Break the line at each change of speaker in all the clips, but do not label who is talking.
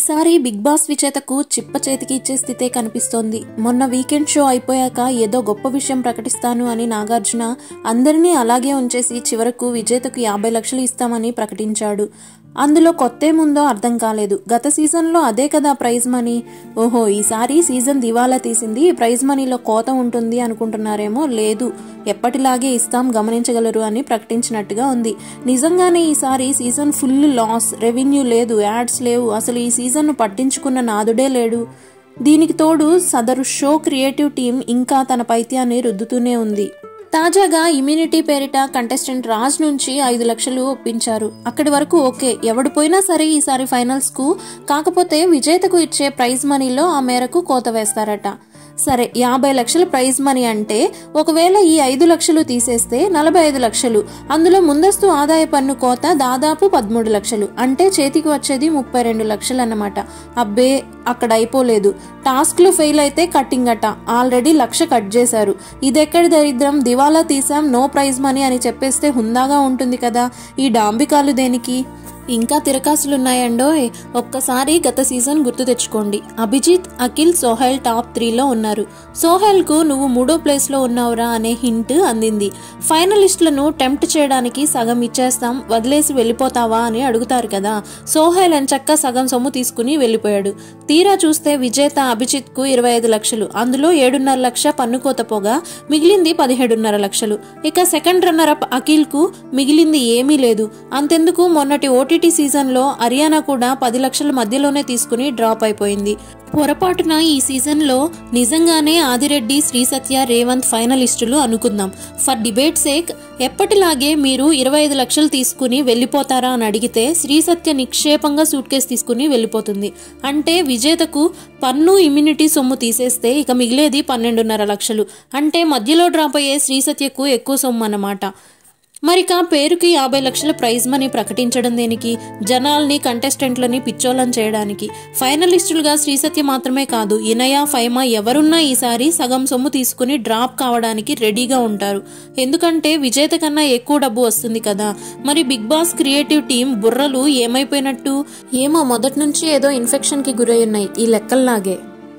ఈసారి big boss విజేతకు చిప్ప చేతికి ఇచ్చే స్థితే కనిపిస్తోంది మొన్న వీకెండ్ షో అయిపోయాక ఏదో గొప్ప విషయం ప్రకటిస్తాను అని నాగార్జున అందరినీ అలాగే ఉంచేసి చివరకు విజేతకు యాభై లక్షలు ఇస్తామని ప్రకటించాడు అందులో కొత్తేముందో అర్థం కాలేదు గత సీజన్లో అదే కదా ప్రైజ్ మనీ ఓహో ఈసారి సీజన్ దివాలా తీసింది ప్రైజ్ మనీలో కోత ఉంటుంది అనుకుంటున్నారేమో లేదు ఎప్పటిలాగే ఇస్తాం గమనించగలరు అని ప్రకటించినట్టుగా ఉంది నిజంగానే ఈసారి సీజన్ ఫుల్ లాస్ రెవెన్యూ లేదు యాడ్స్ లేవు అసలు ఈ సీజన్ను పట్టించుకున్న నాదుడే లేడు దీనికి తోడు సదరు షో క్రియేటివ్ టీం ఇంకా తన పైత్యాన్ని రుద్దుతూనే ఉంది తాజాగా ఇమ్యూనిటీ పేరిట కంటెస్టెంట్ రాజ్ నుంచి ఐదు లక్షలు ఒప్పించారు అక్కడి వరకు ఓకే ఎవడు పోయినా సరే ఈసారి ఫైనల్స్ కు కాకపోతే విజేతకు ఇచ్చే ప్రైజ్ మనీలో ఆ మేరకు కోత వేస్తారట సరే యాభై లక్షల ప్రైజ్ మనీ అంటే ఒకవేళ ఈ ఐదు లక్షలు తీసేస్తే నలభై ఐదు లక్షలు అందులో ముందస్తు ఆదాయ పన్ను కోత దాదాపు పదమూడు లక్షలు అంటే చేతికి వచ్చేది ముప్పై రెండు లక్షలు అన్నమాట అబ్బే అక్కడ అయిపోలేదు టాస్క్లు ఫెయిల్ అయితే కట్టింగ్ అట ఆల్రెడీ లక్ష కట్ చేశారు ఇదెక్కడి దరిద్రం దివాలా తీసాం నో ప్రైజ్ మనీ అని చెప్పేస్తే హుందాగా ఉంటుంది కదా ఈ డాంబికాలు దేనికి ఇంకా తిరకాసులున్నాయండోయ్ ఒక్కసారి గత సీజన్ గుర్తు తెచ్చుకోండి అభిజిత్ అఖిల్ సోహెల్ టాప్ త్రీలో ఉన్నారు సోహెల్ కు నువ్వు మూడో ప్లేస్ లో ఉన్నావురా అనే హింట్ అందింది ఫైనలిస్టులను టెంప్ట్ చేయడానికి సగం ఇచ్చేస్తాం వదిలేసి వెళ్ళిపోతావా అని అడుగుతారు కదా సోహెల్ ఎంచక్క సగం సొమ్ము తీసుకుని వెళ్ళిపోయాడు తీరా చూస్తే విజేత అభిజిత్ కు ఇరవై ఐదు లక్షలు అందులో ఏడున్నర లక్ష పన్నుకోత పోగా మిగిలింది పదిహేడున్నర లక్షలు ఇక సెకండ్ రన్నర్ అప్ అఖిల్ కు మిగిలింది ఏమీ లేదు అంతెందుకు మొన్నటి ఓటీటీ సీజన్ లో హర్యానా కూడా పది లక్షల మధ్యలోనే తీసుకుని డ్రాప్ అయిపోయింది పొరపాటున ఈ సీజన్ లో నిజంగానే ఆదిరెడ్డి శ్రీ సత్య రేవంత్ ఫైనలిస్టులు అనుకుందాం ఫర్ డిబేట్ సేక్ ఎప్పటిలాగే మీరు ఇరవై ఐదు లక్షలు తీసుకుని వెళ్ళిపోతారా అని అడిగితే శ్రీ సత్య నిక్షేపంగా సూట్ కేసు తీసుకుని వెళ్ళిపోతుంది అంటే విజేతకు పన్ను ఇమ్యూనిటీ సొమ్ము తీసేస్తే ఇక మిగిలేది పన్నెండున్నర లక్షలు అంటే మధ్యలో డ్రాప్ అయ్యే శ్రీ సత్యకు ఎక్కువ సొమ్ము అన్నమాట మరిక పేరుకి యాభై లక్షల ప్రైజ్ మనీ ప్రకటించడం దేనికి జనాల్ని కంటెస్టెంట్లని పిచ్చోలం చేయడానికి ఫైనలిస్టులుగా శ్రీసత్య మాత్రమే కాదు ఇనయ ఫైమా ఎవరున్నా ఈసారి సగం సొమ్ము తీసుకుని డ్రాప్ కావడానికి రెడీగా ఉంటారు ఎందుకంటే విజేత కన్నా ఎక్కువ డబ్బు వస్తుంది కదా మరి బిగ్ బాస్ క్రియేటివ్ టీం బుర్రలు ఏమైపోయినట్టు ఏమో మొదటి నుంచి ఏదో ఇన్ఫెక్షన్ కి గురై ఉన్నాయి ఈ లెక్కల్లాగే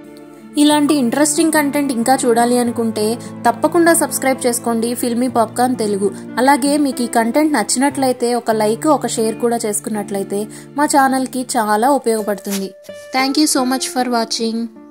ఇలాంటి ఇంట్రెస్టింగ్ కంటెంట్ ఇంకా చూడాలి అనుకుంటే తప్పకుండా సబ్స్క్రైబ్ చేసుకోండి ఫిల్మీ పాప్కార్న్ తెలుగు అలాగే మీకు ఈ కంటెంట్ నచ్చినట్లయితే ఒక లైక్ ఒక షేర్ కూడా చేసుకున్నట్లయితే మా ఛానల్కి చాలా ఉపయోగపడుతుంది thank you so much for watching